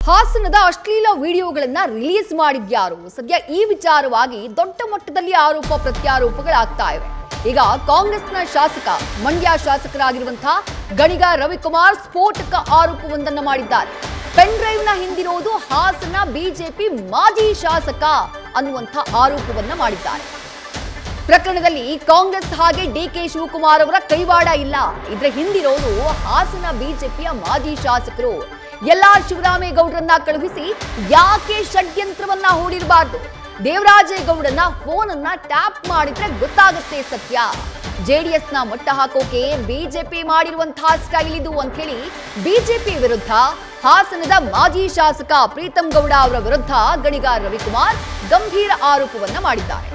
ಹಾಸನದ ಅಶ್ಲೀಲ ವಿಡಿಯೋಗಳನ್ನ ರಿಲೀಸ್ ಮಾಡಿದ್ಯಾರು ಸದ್ಯ ಈ ವಿಚಾರವಾಗಿ ದೊಡ್ಡ ಮಟ್ಟದಲ್ಲಿ ಆರೋಪ ಪ್ರತ್ಯಾರೋಪಗಳಾಗ್ತಾ ಇವೆ ಈಗ ಕಾಂಗ್ರೆಸ್ನ ಶಾಸಕ ಮಂಡ್ಯ ಶಾಸಕರಾಗಿರುವಂತಹ ಗಣಿಗ ರವಿಕುಮಾರ್ ಸ್ಫೋಟಕ ಆರೋಪವೊಂದನ್ನು ಮಾಡಿದ್ದಾರೆ ಪೆನ್ ಡ್ರೈವ್ನ ಹಿಂದಿರೋದು ಹಾಸನ ಬಿಜೆಪಿ ಮಾಜಿ ಶಾಸಕ ಅನ್ನುವಂಥ ಆರೋಪವನ್ನ ಮಾಡಿದ್ದಾರೆ ಪ್ರಕರಣದಲ್ಲಿ ಕಾಂಗ್ರೆಸ್ ಹಾಗೆ ಡಿ ಕೆ ಶಿವಕುಮಾರ್ ಅವರ ಕೈವಾಡ ಇಲ್ಲ ಇದ್ರ ಹಿಂದಿರೋದು ಹಾಸನ ಬಿಜೆಪಿಯ ಮಾಜಿ ಶಾಸಕರು ಎಲ್ಲಾ ಶಿವರಾಮೇಗೌಡರನ್ನ ಕಳುಹಿಸಿ ಯಾಕೆ ಷಡ್ಯಂತ್ರವನ್ನ ಹೂಡಿರಬಾರ್ದು ದೇವರಾಜೇಗೌಡನ ಫೋನ್ ಅನ್ನ ಟ್ಯಾಪ್ ಮಾಡಿದ್ರೆ ಗೊತ್ತಾಗುತ್ತೆ ಸತ್ಯ ಜೆಡಿಎಸ್ ನ ಮಟ್ಟ ಹಾಕೋಕೆ ಬಿಜೆಪಿ ಮಾಡಿರುವಂತಹ ಸ್ಟೈಲ್ ಇದು ಅಂತ ಹೇಳಿ ಬಿಜೆಪಿ ವಿರುದ್ಧ ಹಾಸನದ ಮಾಜಿ ಶಾಸಕ ಪ್ರೀತಂ ಗೌಡ ಅವರ ವಿರುದ್ಧ ಗಣಿಗ ರವಿಕುಮಾರ್ ಗಂಭೀರ ಆರೋಪವನ್ನ ಮಾಡಿದ್ದಾರೆ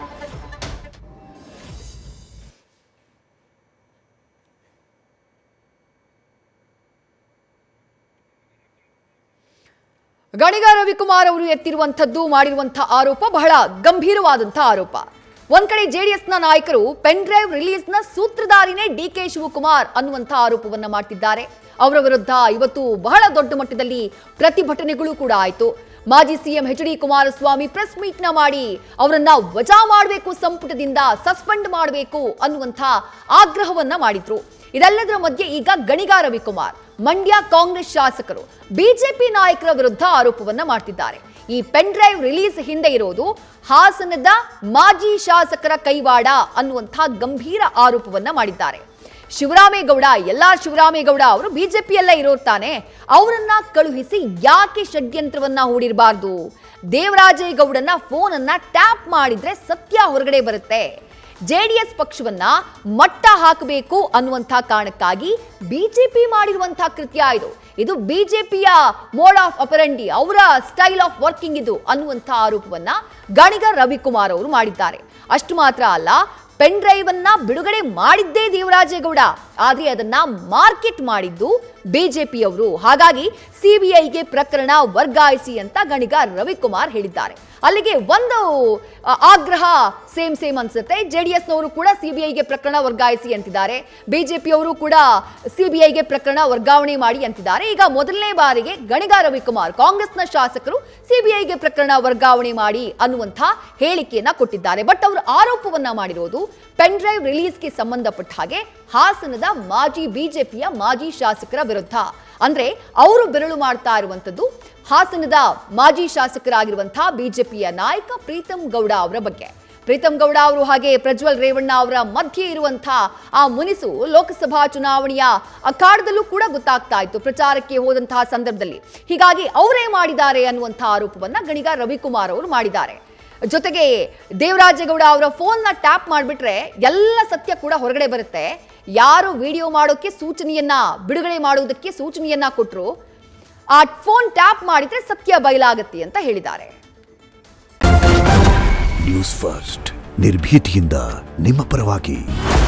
ಗಣಿಗ ರವಿಕುಮಾರ್ ಅವರು ಎತ್ತಿರುವಂಥದ್ದು ಮಾಡಿರುವಂತಹ ಆರೋಪ ಬಹಳ ಗಂಭೀರವಾದಂತಹ ಆರೋಪ ಒಂದ್ ಕಡೆ ಜೆಡಿಎಸ್ನ ನಾಯಕರು ಪೆನ್ ಡ್ರೈವ್ ರಿಲೀಸ್ನ ಸೂತ್ರಧಾರಿನೇ ಡಿ ಕೆ ಶಿವಕುಮಾರ್ ಅನ್ನುವಂಥ ಆರೋಪವನ್ನ ಮಾಡ್ತಿದ್ದಾರೆ ಅವರ ವಿರುದ್ಧ ಇವತ್ತು ಬಹಳ ದೊಡ್ಡ ಮಟ್ಟದಲ್ಲಿ ಪ್ರತಿಭಟನೆಗಳು ಕೂಡ ಆಯಿತು ಮಾಜಿ CM H D Kumaraswamy press meet ನ ಮಾಡಿ ಅವರನ್ನ ವಜಾ ಮಾಡಬೇಕು ಸಂಪುಟದಿಂದ ಸಸ್ಪೆಂಡ್ ಮಾಡಬೇಕು ಅನ್ನುವಂಥ ಆಗ್ರಹವನ್ನ ಮಾಡಿದ್ರು ಇದೆಲ್ಲದರ ಮಧ್ಯೆ ಈಗ ಗಣಿಗ ರವಿಕುಮಾರ್ ಮಂಡ್ಯ ಕಾಂಗ್ರೆಸ್ ಶಾಸಕರು ಬಿಜೆಪಿ ನಾಯಕರ ವಿರುದ್ಧ ಆರೋಪವನ್ನ ಮಾಡ್ತಿದ್ದಾರೆ ಈ ಪೆನ್ ಡ್ರೈವ್ ರಿಲೀಸ್ ಹಿಂದೆ ಇರೋದು ಹಾಸನದ ಮಾಜಿ ಶಾಸಕರ ಕೈವಾಡ ಅನ್ನುವಂಥ ಗಂಭೀರ ಆರೋಪವನ್ನ ಮಾಡಿದ್ದಾರೆ ಶಿವರಾಮೇಗೌಡ ಎಲ್ಲಾ ಶಿವರಾಮೇಗೌಡ ಅವರು ಬಿಜೆಪಿಯಲ್ಲೇ ಇರೋರು ತಾನೆ ಅವರನ್ನ ಕಳುಹಿಸಿ ಯಾಕೆ ಷಡ್ಯಂತ್ರವನ್ನ ಹೂಡಿರಬಾರ್ದು ದೇವರಾಜೇಗೌಡನ ಫೋನ್ ಅನ್ನ ಟ್ಯಾಪ್ ಮಾಡಿದ್ರೆ ಸತ್ಯ ಹೊರಗಡೆ ಬರುತ್ತೆ ಜೆಡಿಎಸ್ ಪಕ್ಷವನ್ನ ಮಟ್ಟ ಹಾಕಬೇಕು ಅನ್ನುವಂಥ ಕಾರಣಕ್ಕಾಗಿ ಬಿಜೆಪಿ ಮಾಡಿರುವಂತಹ ಕೃತ್ಯ ಇದು ಇದು ಬಿಜೆಪಿಯ ಮೋಡ್ ಆಫ್ ಅಪರಂಡಿ ಅವರ ಸ್ಟೈಲ್ ಆಫ್ ವರ್ಕಿಂಗ್ ಇದು ಅನ್ನುವಂಥ ಆರೋಪವನ್ನ ಗಣಿಗ ರವಿಕುಮಾರ್ ಅವರು ಮಾಡಿದ್ದಾರೆ ಅಷ್ಟು ಮಾತ್ರ ಅಲ್ಲ ಪೆನ್ ಡ್ರೈವ್ ಅನ್ನ ಬಿಡುಗಡೆ ಮಾಡಿದ್ದೇ ದೇವರಾಜೇಗೌಡ ಆದ್ರೆ ಅದನ್ನ ಮಾರ್ಕೆಟ್ ಮಾಡಿದ್ದು ಬಿಜೆಪಿಯವರು ಹಾಗಾಗಿ ಸಿಬಿಐಗೆ ಪ್ರಕರಣ ವರ್ಗಾಯಿಸಿ ಅಂತ ಗಣಿಗ ರವಿಕುಮಾರ್ ಹೇಳಿದ್ದಾರೆ ಅಲ್ಲಿಗೆ ಒಂದು ಆ, ಆಗ್ರಹ ಸೇಮ್ ಸೇಮ್ ಅನ್ಸುತ್ತೆ ಜೆಡಿಎಸ್ನವರು ಕೂಡ ಸಿಬಿಐಗೆ ಪ್ರಕರಣ ವರ್ಗಾಯಿಸಿ ಅಂತಿದ್ದಾರೆ ಬಿಜೆಪಿಯವರು ಕೂಡ ಸಿಬಿಐಗೆ ಪ್ರಕರಣ ವರ್ಗಾವಣೆ ಮಾಡಿ ಅಂತಿದ್ದಾರೆ ಈಗ ಮೊದಲನೇ ಬಾರಿಗೆ ಗಣಿಗ ರವಿಕುಮಾರ್ ಕಾಂಗ್ರೆಸ್ನ ಶಾಸಕರು ಸಿಬಿಐಗೆ ಪ್ರಕರಣ ವರ್ಗಾವಣೆ ಮಾಡಿ ಅನ್ನುವಂಥ ಹೇಳಿಕೆಯನ್ನ ಕೊಟ್ಟಿದ್ದಾರೆ ಬಟ್ ಅವರು ಆರೋಪವನ್ನ ಮಾಡಿರೋದು ಪೆನ್ ಡ್ರೈವ್ ರಿಲೀಸ್ಗೆ ಸಂಬಂಧಪಟ್ಟ ಹಾಗೆ ಹಾಸನದ ಮಾಜಿ ಬಿಜೆಪಿಯ ಮಾಜಿ ಶಾಸಕರ ವಿರುದ್ಧ ಅಂದ್ರೆ ಅವರು ಬೆರಳು ಮಾಡ್ತಾ ಇರುವಂತದ್ದು ಹಾಸನದ ಮಾಜಿ ಶಾಸಕರಾಗಿರುವಂತಹ ಬಿಜೆಪಿಯ ನಾಯಕ ಪ್ರೀತಂ ಗೌಡ ಅವರ ಬಗ್ಗೆ ಪ್ರೀತಂ ಗೌಡ ಅವರು ಹಾಗೆ ಪ್ರಜ್ವಲ್ ರೇವಣ್ಣ ಅವರ ಮಧ್ಯೆ ಇರುವಂತಹ ಆ ಮುನಿಸು ಲೋಕಸಭಾ ಚುನಾವಣೆಯ ಅಖಾಡದಲ್ಲೂ ಕೂಡ ಗೊತ್ತಾಗ್ತಾ ಇತ್ತು ಪ್ರಚಾರಕ್ಕೆ ಹೋದಂತಹ ಸಂದರ್ಭದಲ್ಲಿ ಹೀಗಾಗಿ ಅವರೇ ಮಾಡಿದ್ದಾರೆ ಅನ್ನುವಂತಹ ಆರೋಪವನ್ನ ಗಣಿಗ ರವಿಕುಮಾರ್ ಅವರು ಮಾಡಿದ್ದಾರೆ ಜೊತೆಗೆ ದೇವರಾಜೇಗೌಡ ಅವರ ಫೋನ್ನ ಟ್ಯಾಪ್ ಮಾಡಿಬಿಟ್ರೆ ಎಲ್ಲ ಸತ್ಯ ಕೂಡ ಹೊರಗಡೆ ಬರುತ್ತೆ ಯಾರು ವಿಡಿಯೋ ಮಾಡೋಕ್ಕೆ ಸೂಚನೆಯನ್ನ ಬಿಡುಗಡೆ ಮಾಡುವುದಕ್ಕೆ ಸೂಚನೆಯನ್ನ ಕೊಟ್ಟರು ಆ ಫೋನ್ ಟ್ಯಾಪ್ ಮಾಡಿದ್ರೆ ಸತ್ಯ ಬಯಲಾಗತ್ತೆ ಅಂತ ಹೇಳಿದ್ದಾರೆ ನ್ಯೂಸ್ ಫಸ್ಟ್ ನಿರ್ಭೀತಿಯಿಂದ ನಿಮ್ಮ ಪರವಾಗಿ